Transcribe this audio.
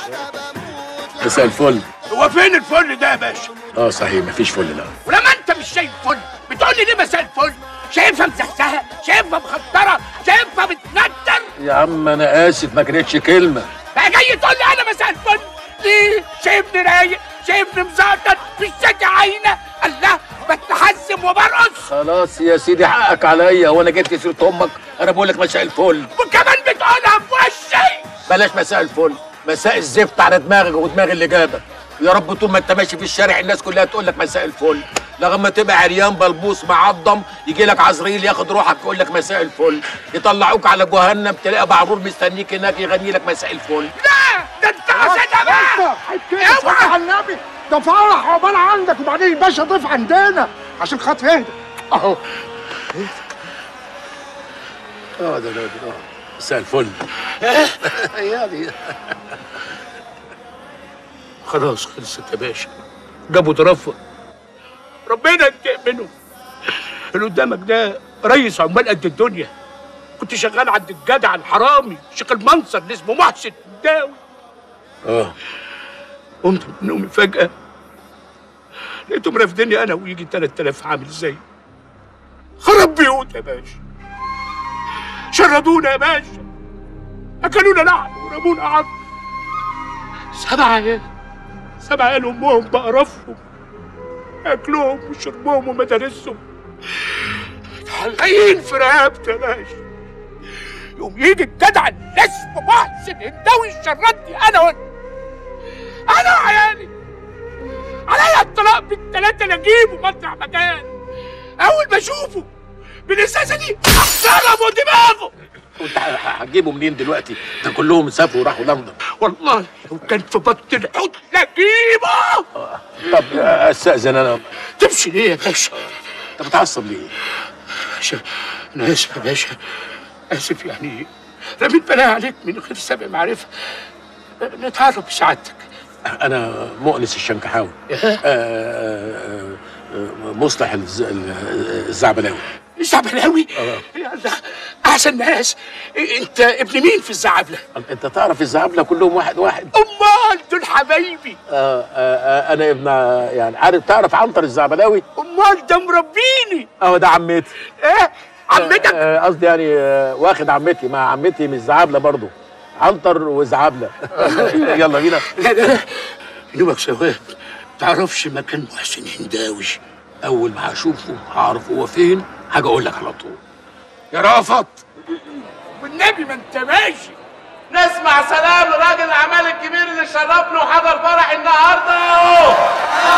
مساء الفل هو فين الفل ده يا باشا اه صحيح مفيش فل لا ولما انت مش شايف فل بتقول لي ليه مساء الفل شايفها مزهزهه شايفها مخدره شايفها بتنتر يا عم انا اسف ما كانتش كلمه بقى جاي تقول لي انا مساء الفل ليه شايفني رايق شايفني مزقطط مش شاكي عينه الله بتحزم وبرقص خلاص يا سيدي حقك عليا وانا جبت سيره امك انا بقول لك مساء الفل وكمان بتقولها في وشي بلاش مساء الفل مساء الزفت على دماغك ودماغ اللي جابك يا رب طول ما انت ماشي في الشارع الناس كلها تقول لك مساء الفل لغايه تبقى عريان بلبوس معضم يجي لك عزريل ياخد روحك يقول لك مساء الفل يطلعوك على جهنم تلاقي بعرور مستنيك هناك يغني لك مساء الفل لا ده انت قصدها بقى كده صلي على النبي ده فرح عقبال عندك وبعدين الباشا ضيف عندنا عشان خاطر اهدى اهو اه ده ده اه مساء الفل يعني خلاص خلصت يا باشا جابوا ضرفه ربنا ينتقم منهم اللي قدامك ده رئيس عمال قد الدنيا كنت شغال عند الجدع الحرامي شيخ المنصر اللي اسمه محسن الداوي اه قمت من نومي فجأة لقيتهم رافديني أنا ويجي 3000 عامل زي خرب بيوت يا باشا شردونا يا باشا أكلونا لحم ورمونا عظم سبع عيال سبع عيال أمهم بقرفهم أكلهم وشربهم ومدارسهم متعلقين في رقبتي يا باشا يوم يجي الجدع اللي اسمه محسن الداوي يشردني أنا وأنت انا وعيالي عليا الطلاق بالثلاثه اللي اجيبه مطرح مكان اول ما اشوفه بالازازه دي احترموا دماغه وانت هتجيبه منين دلوقتي؟ ده كلهم سافروا وراحوا لندن والله لو كان في بطن الحوت لاجيبه طب استاذن انا تمشي ليه يا باشا؟ انت بتعصب ليه؟ باشا انا اسف يا باشا اسف يعني رميت بلاها عليك من غير سابق معرفه نتعرف بسعادتك انا مؤنس الشنكحاوي آه، آه، آه، مصلح الز- ال- الزعبلاوي الزعبلاوي يا الله احسن ناس انت ابن مين في الزعبله؟ انت تعرف الزعبله كلهم واحد واحد امال دول حبايبي آه آه آه انا ابن يعني عارف تعرف عنتر الزعبلاوي امال ده مربيني اه ده عمتي ايه عمتك آه، قصدي يعني آه، واخد عمتي مع عمتي مش زعبله برضه عنتر وزعبله يلا بينا لا لا نوبك سواد تعرفش مكان محسن هنداوي اول ما هشوفه هعرف هو فين هاجي اقول لك على طول يا رافض والنبي ما انت ماشي نسمع سلام لراجل الاعمال الكبير اللي شرفنا وحضر فرح النهارده اهو